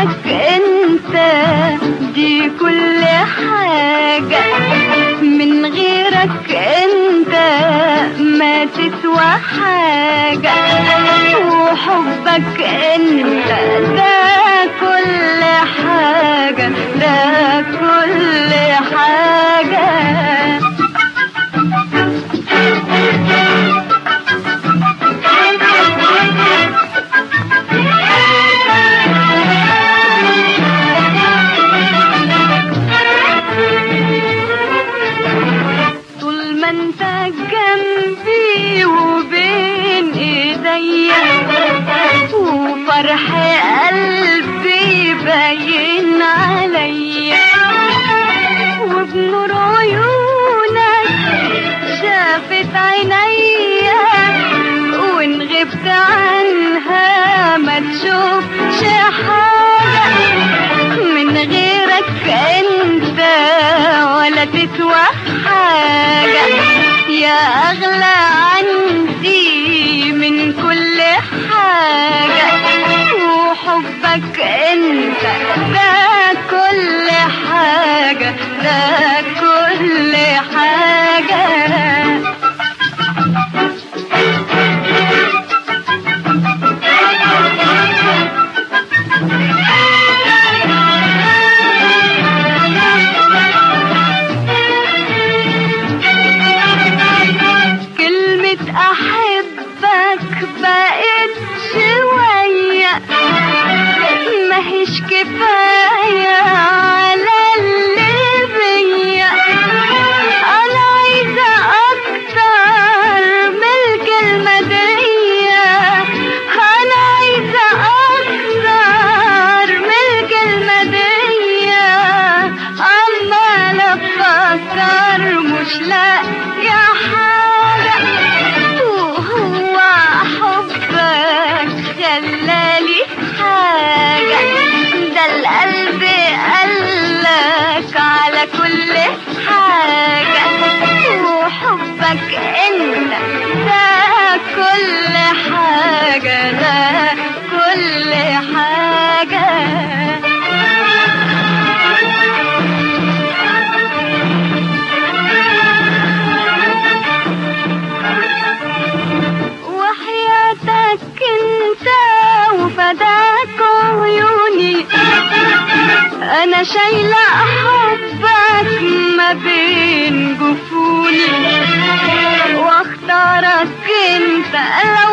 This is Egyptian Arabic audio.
غيرك انت دي كل حاجة من غيرك انت ما تسوى حاجة وحبك انت ده كل حاجة ده كل حاجة طول ما انت جنبي وبين ايديا وفرح قلبي باين عليا وبنور عيونك شافت عينيا وان غبت عنها ما تشوفش حاجة من غيرك انت ولا تسوى حاجة يا اغلى عندي من كل حاجة وحبك انت ده كل حاجة ده كل حاجة كلمة أحبك بقت شوية ماهيش كفاية على اللي بيا أنا عايزة أكتر من الكلمة دي أنا عايزة أكتر من الكلمة دي عمالة أفكر مش لاقية حاجة وهو حبك خلالي حاجة ده القلب قالك على كل حاجة وحبك انت ده كل حاجة ده كل حاجة وحياتك انت وفداك عيوني انا شايلة حبك ما بين جفوني واختارك انت لو